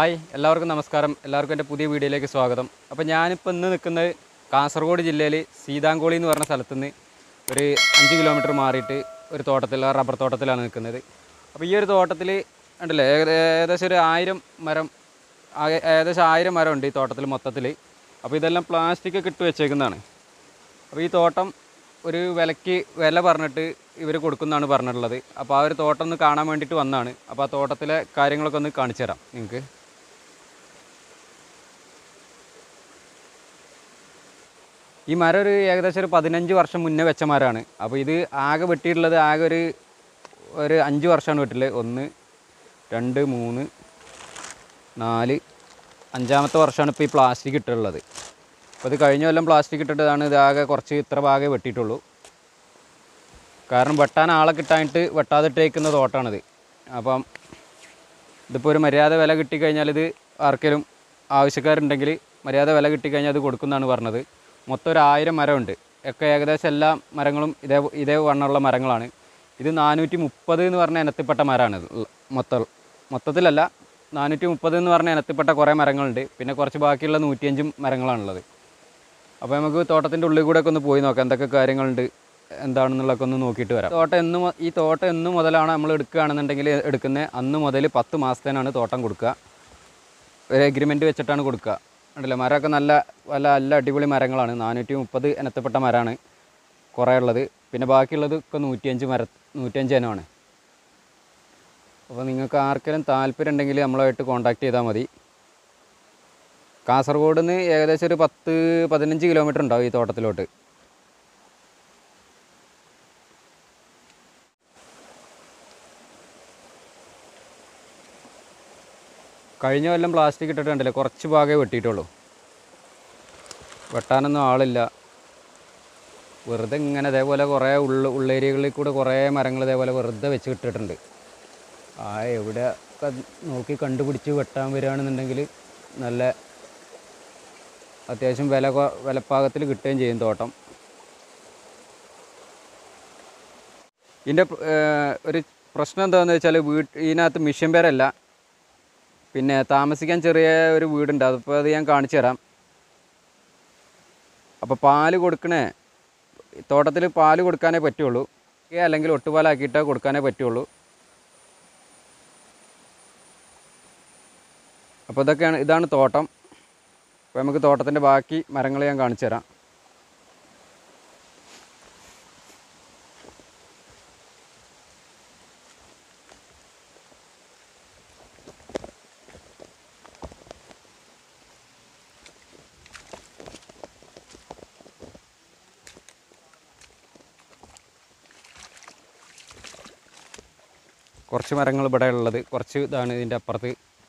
hi എല്ലാവർക്കും നമസ്കാരം എല്ലാവർക്കും എൻ്റെ പുതിയ വീഡിയോയിലേക്ക് സ്വാഗതം അപ്പോൾ ഞാനിപ്പോൾ ഇന്ന് നിൽക്കുന്നത് കാസർഗോഡ് ജില്ലയിൽ സീതാങ്കോളി എന്ന് പറഞ്ഞ സ്ഥലത്ത് നിന്ന് ഒരു അഞ്ച് കിലോമീറ്റർ മാറിയിട്ട് ഒരു തോട്ടത്തിൽ റബ്ബർ തോട്ടത്തിലാണ് നിൽക്കുന്നത് അപ്പോൾ ഈ ഒരു തോട്ടത്തിൽ ഉണ്ടല്ലേ ഏകദേ- ഏകദേശം ഒരു ആയിരം മരം ആ- ഏകദേശം ആയിരം മരം ഉണ്ട് ഈ തോട്ടത്തിൽ മൊത്തത്തിൽ അപ്പോൾ ഇതെല്ലാം പ്ലാസ്റ്റിക് ഒക്കെ ഇട്ട് വെച്ചേക്കുന്നതാണ് അപ്പോൾ ഈ തോട്ടം ഒരു വിലയ്ക്ക് വില പറഞ്ഞിട്ട് ഇവർ കൊടുക്കുന്നതാണ് പറഞ്ഞിട്ടുള്ളത് അപ്പോൾ ആ ഒരു തോട്ടം ഒന്ന് കാണാൻ വേണ്ടിയിട്ട് വന്നതാണ് അപ്പോൾ ആ തോട്ടത്തിലെ കാര്യങ്ങളൊക്കെ ഒന്ന് കാണിച്ചു തരാം നിങ്ങൾക്ക് ഈ മരം ഒരു ഏകദേശം ഒരു പതിനഞ്ച് വർഷം മുന്നേ വെച്ച മരമാണ് അപ്പോൾ ഇത് ആകെ വെട്ടിയിട്ടുള്ളത് ആകെ ഒരു ഒരു അഞ്ച് വർഷമാണ് വെട്ടിട്ടുള്ളത് ഒന്ന് രണ്ട് മൂന്ന് നാല് അഞ്ചാമത്തെ വർഷമാണ് ഇപ്പോൾ ഈ പ്ലാസ്റ്റിക് ഇട്ടിട്ടുള്ളത് അപ്പോൾ ഇത് കഴിഞ്ഞ കൊല്ലം പ്ലാസ്റ്റിക് ഇട്ടിട്ടതാണ് ഇത് ആകെ കുറച്ച് ഇത്ര ഭാഗമേ വെട്ടിയിട്ടുള്ളൂ കാരണം വെട്ടാൻ ആളെ കിട്ടാനായിട്ട് വെട്ടാതിട്ടേക്കുന്ന തോട്ടാണിത് അപ്പം ഇതിപ്പോൾ ഒരു മര്യാദ വില കിട്ടിക്കഴിഞ്ഞാൽ ഇത് ആർക്കെങ്കിലും ആവശ്യക്കാരുണ്ടെങ്കിൽ മര്യാദ വില കിട്ടിക്കഴിഞ്ഞാൽ അത് കൊടുക്കുന്നതാണ് പറഞ്ഞത് മൊത്തം ഒരു ആയിരം മരമുണ്ട് ഒക്കെ ഏകദേശം എല്ലാ മരങ്ങളും ഇതേ ഇതേ വണ്ണമുള്ള മരങ്ങളാണ് ഇത് നാനൂറ്റി മുപ്പത് എന്ന് പറഞ്ഞ ഇനത്തിൽപ്പെട്ട മരമാണ് ഇത് ഉള്ള- മൊത്തം മൊത്തത്തിലല്ല നാനൂറ്റി മുപ്പത് എന്ന് പറഞ്ഞ ഇനത്തിൽപ്പെട്ട കുറേ മരങ്ങളുണ്ട് പിന്നെ കുറച്ച് ബാക്കിയുള്ള നൂറ്റിയഞ്ചും മരങ്ങളാണുള്ളത് അപ്പോൾ നമുക്ക് തോട്ടത്തിൻ്റെ ഉള്ളിൽ കൂടെ ഒക്കെ ഒന്ന് പോയി നോക്കാം എന്തൊക്കെ കാര്യങ്ങളുണ്ട് എന്താണെന്നുള്ളതൊക്കെ ഒന്ന് നോക്കിയിട്ട് വരാം തോട്ടം എന്ന് മു- ഈ തോട്ടം എന്ന് മുതലാണ് നമ്മൾ എടുക്കുകയാണെന്നുണ്ടെങ്കിൽ എടുക്കുന്നത് അന്ന് മുതൽ പത്ത് മാസത്തേനാണ് തോട്ടം കൊടുക്കുക ഒരു എഗ്രിമെൻറ്റ് വെച്ചിട്ടാണ് കൊടുക്കുക ഉണ്ടല്ലോ മരമൊക്കെ നല്ല നല്ല നല്ല അടിപൊളി മരങ്ങളാണ് നാനൂറ്റി മുപ്പത് ഇനത്തിൽപ്പെട്ട മരമാണ് കുറേ ഉള്ളത് പിന്നെ ബാക്കിയുള്ളത് ഒക്കെ നൂറ്റിയഞ്ച് മര നൂറ്റിയഞ്ച് ഇനമാണ് അപ്പോൾ നിങ്ങൾക്ക് ആർക്കെങ്കിലും താല്പര്യം ഉണ്ടെങ്കിൽ നമ്മളായിട്ട് കോൺടാക്ട് ചെയ്താൽ മതി കാസർഗോഡ് നിന്ന് ഏകദേശം ഒരു പത്ത് പതിനഞ്ച് കിലോമീറ്റർ ഉണ്ടാവും ഈ തോട്ടത്തിലോട്ട് കഴിഞ്ഞ കൊല്ലം പ്ലാസ്റ്റിക് ഇട്ടിട്ടുണ്ടല്ലോ കുറച്ച് ഭാഗമേ വെട്ടിയിട്ടുള്ളൂ വെട്ടാനൊന്നും ആളില്ല വെറുതെ ഇങ്ങനെ ഇതേപോലെ കുറേ ഉള്ള ഉള്ളേരിയകളിൽ കൂടെ കുറേ മരങ്ങൾ ഇതേപോലെ വെറുതെ വെച്ച് ഇട്ടിട്ടുണ്ട് ആ എവിടെ ഒക്കെ നോക്കി കണ്ടുപിടിച്ച് വെട്ടാൻ വരികയാണെന്നുണ്ടെങ്കിൽ നല്ല അത്യാവശ്യം വില കൊ- വിലപ്പാകത്തിൽ കിട്ടുകയും ചെയ്യും തോട്ടം ഇതിൻ്റെ ഒരു പ്രശ്നം എന്താണെന്ന് വെച്ചാൽ വീട്ട് ഇതിനകത്ത് മിഷ്യൻ പേരല്ല പിന്നെ താമസിക്കാൻ ചെറിയ ഒരു വീടുണ്ട് അതിപ്പോൾ അത് ഞാൻ കാണിച്ചു തരാം അപ്പോൾ പാല് കൊടുക്കണേ തോട്ടത്തിൽ പാല് കൊടുക്കാനേ പറ്റുള്ളൂ ഏ അല്ലെങ്കിൽ ഒട്ടുപാലാക്കിയിട്ടേ കൊടുക്കാനേ പറ്റുള്ളൂ അപ്പോൾ ഇതൊക്കെയാണ് ഇതാണ് തോട്ടം അപ്പോൾ നമുക്ക് തോട്ടത്തിൻ്റെ ബാക്കി മരങ്ങൾ ഞാൻ കാണിച്ചു തരാം കുറച്ച് മരങ്ങൾ ഇവിടെ ഉള്ളത് കുറച്ച് ഇതാണ് ഇതിൻ്റെ അപ്പുറത്ത്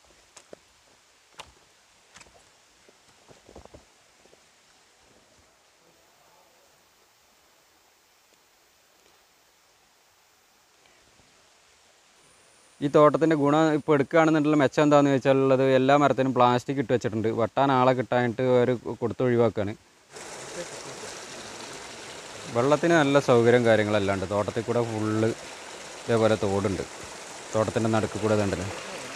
ഈ തോട്ടത്തിൻ്റെ ഗുണം ഇപ്പോൾ എടുക്കുകയാണെന്നുള്ള മെച്ചം എന്താണെന്ന് വെച്ചാൽ ഉള്ളത് എല്ലാ മരത്തിനും പ്ലാസ്റ്റിക് ഇട്ട് വെച്ചിട്ടുണ്ട് വെട്ടാൻ ആളെ കിട്ടാനായിട്ട് അവർ കൊടുത്തൊഴിവാക്കുകയാണ് വെള്ളത്തിന് നല്ല സൗകര്യം കാര്യങ്ങളെല്ലാം ഉണ്ട് തോട്ടത്തിൽ കൂടെ ഫുള്ള് ഇതേപോലെ തോടുണ്ട് തോട്ടത്തിൻ്റെ നടുക്ക് കൂടെ ഇതുണ്ടല്ലോ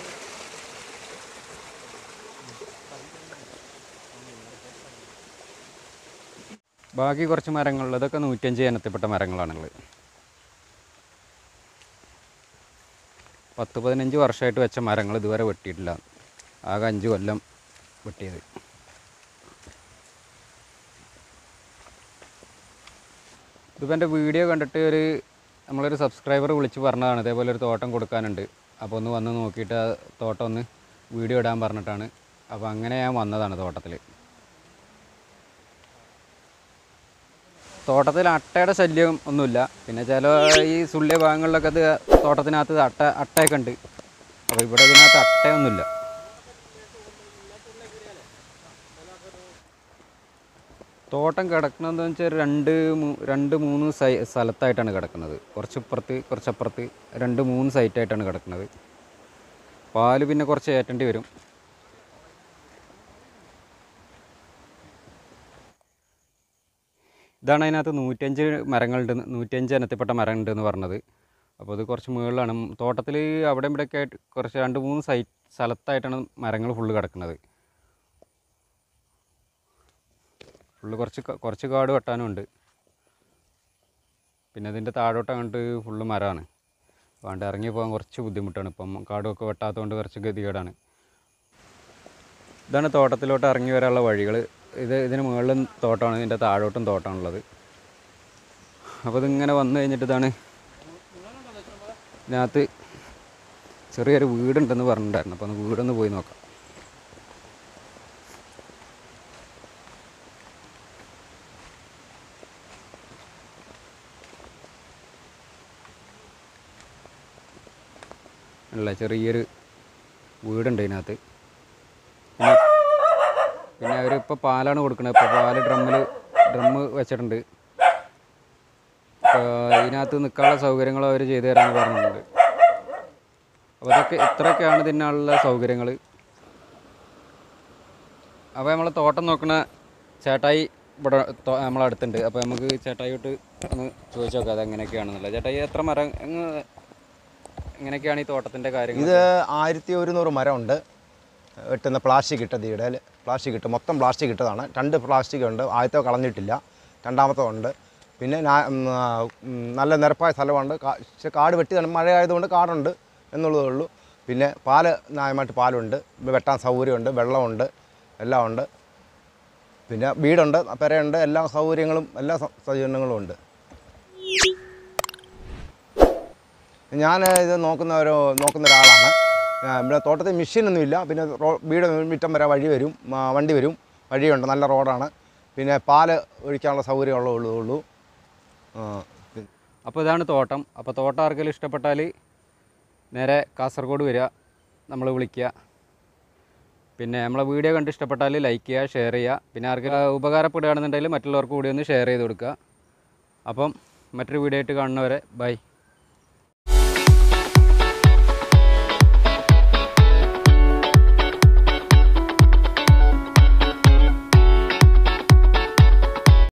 ബാക്കി കുറച്ച് മരങ്ങൾ ഇതൊക്കെ നൂറ്റഞ്ച് ഇനത്തിൽപ്പെട്ട മരങ്ങളാണുള്ളത് പത്ത് പതിനഞ്ച് വർഷമായിട്ട് വെച്ച മരങ്ങൾ ഇതുവരെ വെട്ടിയിട്ടില്ല ആകെ അഞ്ച് കൊല്ലം വെട്ടിയത് ഇതിപ്പോൾ എൻ്റെ വീഡിയോ കണ്ടിട്ട് ഒരു നമ്മളൊരു സബ്സ്ക്രൈബർ വിളിച്ച് പറഞ്ഞതാണ് ഇതേപോലെ ഒരു തോട്ടം കൊടുക്കാനുണ്ട് അപ്പോൾ ഒന്ന് വന്ന് നോക്കിയിട്ട് ആ തോട്ടം ഒന്ന് വീഡിയോ ഇടാൻ പറഞ്ഞിട്ടാണ് അപ്പോൾ അങ്ങനെ ഞാൻ വന്നതാണ് തോട്ടത്തിൽ തോട്ടത്തിൽ അട്ടയുടെ ശല്യം ഒന്നുമില്ല പിന്നെ ചില ഈ സുള്ളിയ ഭാഗങ്ങളിലൊക്കെ അത് തോട്ടത്തിനകത്ത് അട്ട അട്ടയൊക്കെ ഉണ്ട് അപ്പോൾ ഇവിടെ ഇതിനകത്ത് അട്ടയൊന്നുമില്ല തോട്ടം കിടക്കണമെന്ന് വെച്ചാൽ രണ്ട് മൂ- രണ്ട് മൂന്ന് സൈ സ്ഥലത്തായിട്ടാണ് കിടക്കുന്നത് കുറച്ച് ഇപ്പുറത്ത് കുറച്ചപ്പുറത്ത് രണ്ട് മൂന്ന് സൈറ്റായിട്ടാണ് കിടക്കുന്നത് പാല് പിന്നെ കുറച്ച് ഏറ്റേണ്ടി വരും ഇതാണ് അതിനകത്ത് നൂറ്റഞ്ച് മരങ്ങളുണ്ട് നൂറ്റഞ്ച് ഇനത്തിൽപ്പെട്ട മരം ഉണ്ടെന്ന് പറഞ്ഞത് അപ്പോൾ ഇത് കുറച്ച് മുകളിലാണ് തോട്ടത്തിൽ അവിടെ ഇവിടെയൊക്കെ ആയിട്ട് കുറച്ച് രണ്ട് മൂന്ന് സൈറ്റ് സ്ഥലത്തായിട്ടാണ് മരങ്ങൾ ഫുള്ള് കിടക്കുന്നത് ഫുള്ള് കുറച്ച് ക- കുറച്ച് കാട് വെട്ടാനും ഉണ്ട് പിന്നെ ഇതിൻ്റെ താഴോട്ട് അങ്ങോട്ട് ഫുള്ള് മരമാണ് അതുകൊണ്ട് ഇറങ്ങി പോകാൻ കുറച്ച് ബുദ്ധിമുട്ടാണ് ഇപ്പം കാടുമൊക്കെ വെട്ടാത്തതുകൊണ്ട് കുറച്ച് ഗതികേടാണ് ഇതാണ് തോട്ടത്തിലോട്ട് ഇറങ്ങി വരാനുള്ള വഴികൾ ഇത് ഇതിന് മുകളിലും തോട്ടമാണ് ഇതിൻ്റെ താഴോട്ടും തോട്ടമാണുള്ളത് അപ്പോൾ ഇതിങ്ങനെ വന്നു കഴിഞ്ഞിട്ട് ഇതാണ് ഇതിനകത്ത് ചെറിയൊരു വീടുണ്ടെന്ന് പറഞ്ഞിട്ടുണ്ടായിരുന്നു അപ്പോൾ ഒന്ന് വീടൊന്ന് പോയി നോക്കാം ഉള്ള ചെറിയൊരു വീടുണ്ട് ഇതിനകത്ത് പിന്നെ പിന്നെ അവരിപ്പോൾ പാലാണ് കൊടുക്കുന്നത് ഇപ്പോൾ പാല് ഡ്രമ്മിൽ ഡ്രമ്മ് വെച്ചിട്ടുണ്ട് ഇപ്പോൾ ഇതിനകത്ത് നിൽക്കാനുള്ള സൗകര്യങ്ങൾ അവർ ചെയ്തു തരാമെന്ന് പറഞ്ഞിട്ടുണ്ട് അപ്പോൾ ഇതൊക്കെ ഇത്രയൊക്കെയാണ് ഇതിനുള്ള സൗകര്യങ്ങൾ അപ്പോൾ നമ്മൾ തോട്ടം നോക്കുന്ന ചേട്ടായി ഇവിടെ തോ- നമ്മളെ അടുത്തുണ്ട് അപ്പോൾ നമുക്ക് ചേട്ടായിയോട്ട് ഒന്ന് ചോദിച്ചു നോക്കാം അത് എങ്ങനെയൊക്കെയാണെന്നുള്ളത് ചേട്ടായി എത്ര മരം എങ്ങ- എങ്ങനെയൊക്കെയാണ് ഈ തോട്ടത്തിൻ്റെ കാര്യങ്ങൾ ഇത് ആയിരത്തി ഒരുന്നൂറ് മരമുണ്ട് വെട്ടുന്ന പ്ലാസ്റ്റിക് ഇട്ടത് ഇടയിൽ പ്ലാസ്റ്റിക് ഇട്ട് മൊത്തം പ്ലാസ്റ്റിക് ഇട്ടതാണ് രണ്ട് പ്ലാസ്റ്റിക് ഉണ്ട് ആദ്യത്തെ കളഞ്ഞിട്ടില്ല രണ്ടാമത്തെ ഉണ്ട് പിന്നെ നാ- ഉം, ആ, ഉം, നല്ല നിരപ്പായ സ്ഥലമുണ്ട് കാ- പക്ഷേ കാട് വെട്ടി തന്നെ മഴ ആയതുകൊണ്ട് കാടുണ്ട് എന്നുള്ളതേ ഉള്ളൂ പിന്നെ പാല് ന്യായമായിട്ട് പാലുണ്ട് വെട്ടാൻ സൗകര്യമുണ്ട് വെള്ളമുണ്ട് എല്ലാം ഉണ്ട് പിന്നെ വീടുണ്ട് പെരയുണ്ട് എല്ലാ സൗകര്യങ്ങളും എല്ലാ സ- സജ്ജീകരണങ്ങളും ഉണ്ട് ഞാൻ ഇത് നോക്കുന്ന ഒരു നോക്കുന്ന ഒരാളാണ് ആ, ഇവിടെ തോട്ടത്തിൽ മെഷീനൊന്നുമില്ല പിന്നെ റോ വീട് മുറ്റം വരെ വഴി വരും ആ, വണ്ടി വരും വഴിയുണ്ട് നല്ല റോഡാണ് പിന്നെ പാല് ഒഴിക്കാനുള്ള സൗകര്യമുള്ള ഉള്ളൂ ഉള്ളൂ ആ, പി- അപ്പോൾ ഇതാണ് തോട്ടം അപ്പോൾ തോട്ടം ആർക്കെങ്കിലും ഇഷ്ടപ്പെട്ടാൽ നേരെ കാസർഗോഡ് വരിക നമ്മൾ വിളിക്കുക പിന്നെ നമ്മളെ വീഡിയോ കണ്ട് ഇഷ്ടപ്പെട്ടാൽ ലൈക്ക് ചെയ്യുക ഷെയർ ചെയ്യുക പിന്നെ ആർക്കെങ്കിലും ഉപകാരപ്പെടുകയാണെന്നുണ്ടെങ്കിൽ മറ്റുള്ളവർക്ക് കൂടി ഒന്ന് ഷെയർ ചെയ്ത് കൊടുക്കുക അപ്പം മറ്റൊരു വീഡിയോ ആയിട്ട് കാണുന്നവരെ ബൈ